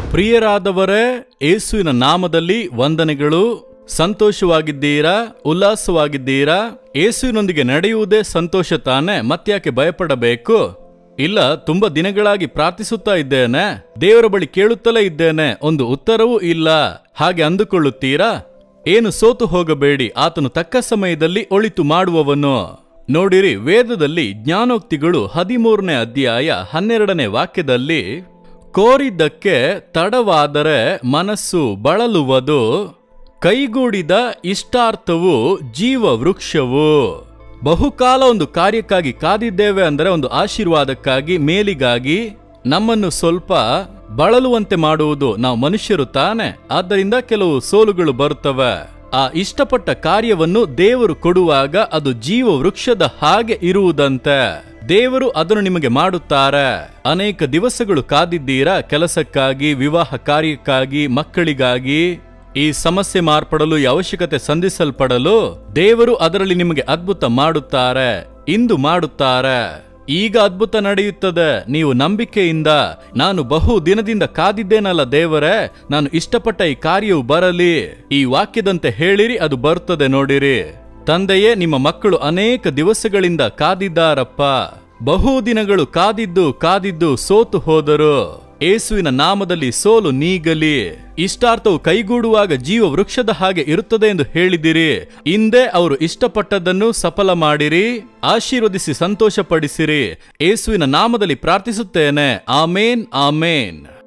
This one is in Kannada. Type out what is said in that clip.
ಪ್ರಿಯರಾದವರೇ ಯೇಸುವಿನ ನಾಮದಲ್ಲಿ ವಂದನೆಗಳು ಸಂತೋಷವಾಗಿದ್ದೀರಾ ಉಲ್ಲಾಸವಾಗಿದ್ದೀರಾ ಯೇಸುವಿನೊಂದಿಗೆ ನಡೆಯುವುದೇ ಸಂತೋಷ ತಾನೆ ಮತ್ತ್ಯಾಕೆ ಭಯಪಡಬೇಕು ಇಲ್ಲ ತುಂಬಾ ದಿನಗಳಾಗಿ ಪ್ರಾರ್ಥಿಸುತ್ತಾ ಇದ್ದೇನೆ ದೇವರ ಬಳಿ ಕೇಳುತ್ತಲೇ ಇದ್ದೇನೆ ಒಂದು ಉತ್ತರವೂ ಇಲ್ಲ ಹಾಗೆ ಅಂದುಕೊಳ್ಳುತ್ತೀರಾ ಏನು ಸೋತು ಹೋಗಬೇಡಿ ಆತನು ತಕ್ಕ ಸಮಯದಲ್ಲಿ ಒಳಿತು ಮಾಡುವವನು ನೋಡಿರಿ ವೇದದಲ್ಲಿ ಜ್ಞಾನೋಕ್ತಿಗಳು ಹದಿಮೂರನೇ ಅಧ್ಯಾಯ ಹನ್ನೆರಡನೇ ವಾಕ್ಯದಲ್ಲಿ ಕೋರಿದ್ದಕ್ಕೆ ತಡವಾದರೆ ಮನಸ್ಸು ಬಳಲುವುದು ಕೈಗೂಡಿದ ಇಷ್ಟಾರ್ಥವು ಜೀವ ವೃಕ್ಷವು ಬಹುಕಾಲ ಒಂದು ಕಾರ್ಯಕ್ಕಾಗಿ ಕಾದಿದ್ದೇವೆ ಅಂದರೆ ಒಂದು ಆಶೀರ್ವಾದಕ್ಕಾಗಿ ಮೇಲಿಗಾಗಿ ನಮ್ಮನ್ನು ಸ್ವಲ್ಪ ಬಳಲುವಂತೆ ಮಾಡುವುದು ನಾವು ಮನುಷ್ಯರು ತಾನೆ ಆದ್ದರಿಂದ ಕೆಲವು ಸೋಲುಗಳು ಬರುತ್ತವೆ ಆ ಇಷ್ಟಪಟ್ಟ ಕಾರ್ಯವನ್ನು ದೇವರು ಕೊಡುವಾಗ ಅದು ಜೀವ ವೃಕ್ಷದ ಹಾಗೆ ಇರುವುದಂತೆ ದೇವರು ಅದನ್ನು ನಿಮಗೆ ಮಾಡುತ್ತಾರೆ ಅನೇಕ ದಿವಸಗಳು ಕಾದಿದ್ದೀರಾ ಕೆಲಸಕ್ಕಾಗಿ ವಿವಾಹ ಕಾರ್ಯಕ್ಕಾಗಿ ಮಕ್ಕಳಿಗಾಗಿ ಈ ಸಮಸ್ಯೆ ಮಾರ್ಪಡಲು ಈ ಅವಶ್ಯಕತೆ ಸಂಧಿಸಲ್ಪಡಲು ದೇವರು ಅದರಲ್ಲಿ ನಿಮಗೆ ಅದ್ಭುತ ಮಾಡುತ್ತಾರೆ ಇಂದು ಮಾಡುತ್ತಾರೆ ಈಗ ಅದ್ಭುತ ನಡೆಯುತ್ತದೆ ನೀವು ನಂಬಿಕೆಯಿಂದ ನಾನು ಬಹು ದಿನದಿಂದ ಕಾದಿದ್ದೇನಲ್ಲ ದೇವರೇ ನಾನು ಇಷ್ಟಪಟ್ಟ ಈ ಕಾರ್ಯವು ಬರಲಿ ಈ ವಾಕ್ಯದಂತೆ ಹೇಳಿರಿ ಅದು ಬರುತ್ತದೆ ನೋಡಿರಿ ತಂದೆಯೇ ನಿಮ್ಮ ಮಕ್ಕಳು ಅನೇಕ ದಿವಸಗಳಿಂದ ಕಾದಿದ್ದಾರಪ್ಪ ಬಹು ದಿನಗಳು ಕಾದಿದ್ದು ಕಾದಿದ್ದು ಸೋತು ಹೋದರು ಏಸುವಿನ ನಾಮದಲ್ಲಿ ಸೋಲು ನೀಗಲಿ ಇಷ್ಟಾರ್ಥವು ಕೈಗೂಡುವಾಗ ಜೀವ ವೃಕ್ಷದ ಹಾಗೆ ಇರುತ್ತದೆ ಎಂದು ಹೇಳಿದಿರಿ ಹಿಂದೆ ಅವರು ಇಷ್ಟಪಟ್ಟದ್ದನ್ನು ಸಫಲ ಮಾಡಿರಿ ಆಶೀರ್ವದಿಸಿ ಸಂತೋಷಪಡಿಸಿರಿ ಏಸುವಿನ ನಾಮದಲ್ಲಿ ಪ್ರಾರ್ಥಿಸುತ್ತೇನೆ ಆಮೇನ್ ಆಮೇನ್